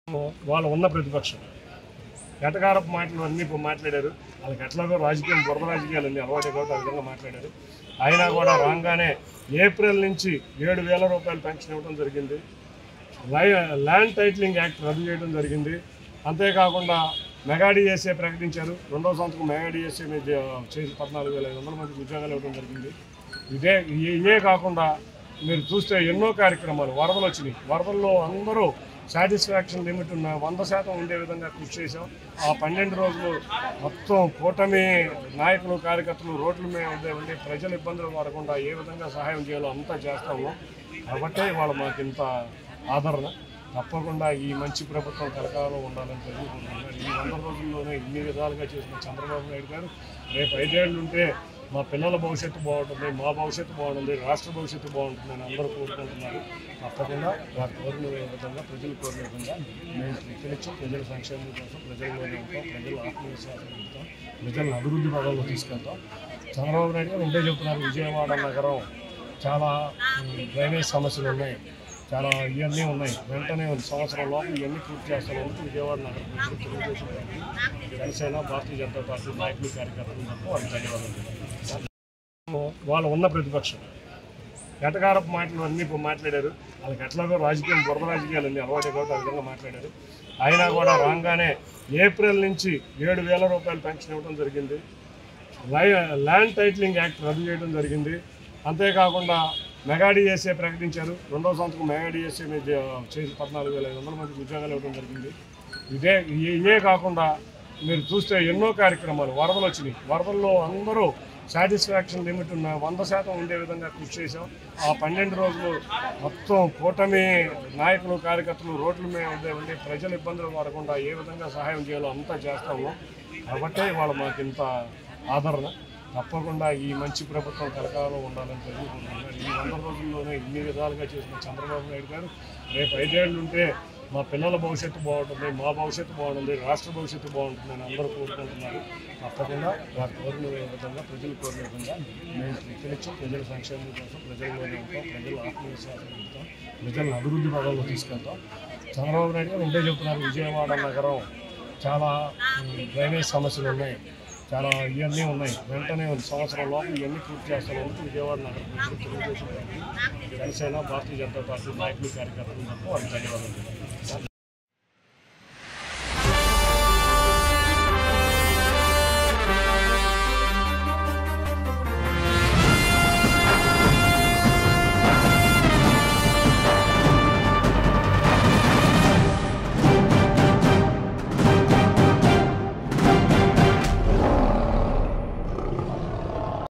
వాళ్ళు ఉన్న ప్రతిపక్షం ఎటకారపు మాటలు అన్నీ ఇప్పుడు మాట్లాడారు వాళ్ళకి ఎట్లాగో రాజకీయం బురద రాజకీయాలు అన్నీ అలవాటు కాబట్టి ఆ విధంగా మాట్లాడారు అయినా కూడా రాగానే ఏప్రిల్ నుంచి ఏడు వేల రూపాయలు పెన్షన్ ఇవ్వడం జరిగింది లై ల్యాండ్ టైటిలింగ్ యాక్ట్ రద్దు చేయడం జరిగింది అంతేకాకుండా మెగా డిఎస్ఏ ప్రకటించారు రెండో సంవత్సరం మెగా డిఎస్ఏ మీద చేసి పద్నాలుగు వేల ఐదు వందల మందికి ఉద్యోగాలు ఇవ్వడం జరిగింది ఇదే ఇ- ఇవే కాకుండా మీరు చూస్తే ఎన్నో కార్యక్రమాలు వరదలు వచ్చినాయి వరదల్లో అందరూ సాటిస్ఫాక్షన్ లిమిట్ ఉన్న వంద శాతం ఉండే విధంగా కృషి చేశాం ఆ పన్నెండు రోజులు మొత్తం కూటమి నాయకులు కార్యకర్తలు రోడ్ల మీద ఉండే ఉండి ప్రజలు ఇబ్బందులు పడకుండా ఏ విధంగా సహాయం చేయాలో అంతా చేస్తాము కాబట్టే ఇవాళ మాకు ఇంత ఆదరణ తప్పకుండా ఈ మంచి ప్రభుత్వం కలకాలం ఉండాలని తెలుసుకుంటున్నాను ఈ వంద రోజుల్లోనే ఇన్ని విధాలుగా చేసిన చంద్రబాబు నాయుడు గారు రేపు ఐదేళ్ళు ఉంటే మా పిల్లల భవిష్యత్తు బాగుంటుంది మా భవిష్యత్తు బాగుంటుంది రాష్ట్ర భవిష్యత్తు బాగుంటుందని అందరూ కోరుకుంటున్నారు తప్పకుండా వారు కోరిన విధంగా ప్రజలు కోరిన విధంగా మేము ప్రతినిత్యం ప్రజల సంక్షేమం కోసం ప్రజల్లోనే ఉంటాం ప్రజల ఆత్మవిశ్వాసం ఉంటాం ప్రజలను అభివృద్ధి పదంలో తీసుకెళ్తాం చంద్రబాబు నాయుడు గారు ఉంటే చెప్తున్నారు విజయవాడ నగరం చాలా ఉమ్, డ్రైనేజ్ సమస్యలు ఉన్నాయి చాలా ఇవన్నీ ఉన్నాయి వెంటనే సంవత్సరం లోపల ఇవన్నీ పూర్తి చేస్తానందుకు విజయవాడ నగర ప్రజలు తెలుగుదేశం పార్టీ జనసేన భారతీయ జనతా పార్టీ నాయకులు కార్యకర్తలు తప్ప వాళ్ళకి ధన్యవాదాలు వాళ్ళు ఉన్న ప్రతిపక్షం ఎటకారపు మాటలు అన్నీ ఇప్పుడు మాట్లాడారు వాళ్ళకి ఎట్లాగో రాజకీయం బురద రాజకీయాలు అన్నీ అలవాటు కాబట్టి ఆ విధంగా మాట్లాడారు అయినా కూడా రాగానే ఏప్రిల్ నుంచి ఏడు వేల రూపాయలు పెన్షన్ ఇవ్వడం జరిగింది లై ల్యాండ్ టైటిలింగ్ యాక్ట్ రద్దు చేయడం జరిగింది అంతేకాకుండా మెగా డిఎస్ఏ ప్రకటించారు రెండో సంవత్సరం మెగా డిఎస్ఏ మీద చేసి పద్నాలుగు వేల ఐదు వందల మందికి ఉద్యోగాలు ఇవ్వడం జరిగింది ఇదే ఇ- ఇవే కాకుండా మీరు చూస్తే ఎన్నో కార్యక్రమాలు వరదలు వచ్చినాయి వరదల్లో అందరూ సాటిస్ఫాక్షన్ లిమిట్ ఉన్న వంద శాతం ఉండే విధంగా కృషి చేశాం ఆ పన్నెండు రోజులు మొత్తం కూటమి నాయకులు కార్యకర్తలు రోడ్ల మీద ఉండే ఉండి ప్రజలు ఇబ్బందులు పడకుండా ఏ విధంగా సహాయం చేయాలో అంతా చేస్తాము కాబట్టే ఇవాళ మాకు ఇంత ఆదరణ తప్పకుండా ఈ మంచి ప్రభుత్వం కలకాలం ఉండాలని తెలుసుకుంటున్నాను ఈ వంద రోజుల్లోనే ఇన్ని విధాలుగా చేసిన చంద్రబాబు నాయుడు గారు రేపు ఐదేళ్ళు ఉంటే మా పిల్లల భవిష్యత్తు బాగుంటుంది మా భవిష్యత్తు బాగుంటుంది రాష్ట్ర భవిష్యత్తు బాగుంటుందని అందరూ కోరుకుంటున్నారు తప్పకుండా వారు కోరిన విధంగా ప్రజలు కోరిన విధంగా మేము ప్రతినిత్యం ప్రజల సంక్షేమం కోసం ప్రజల్లోనే ఉంటాం ప్రజల ఆత్మవిశ్వాసం ఉంటాం ప్రజలను అభివృద్ధి పదంలో తీసుకెళ్తాం చంద్రబాబు నాయుడు గారు ఉంటే చెప్తున్నారు విజయవాడ నగరం చాలా ఉమ్, డ్రైనేజ్ సమస్యలు ఉన్నాయి చాలా ఇవన్నీ ఉన్నాయి వెంటనే సంవత్సరం లోపల ఇవన్నీ పూర్తి చేస్తానందుకు విజయవాడ నగర ప్రజలు తెలుగుదేశం పార్టీ జనసేన భారతీయ జనతా పార్టీ నాయకులు కార్యకర్తలు తప్ప వాళ్ళకి ధన్యవాదాలు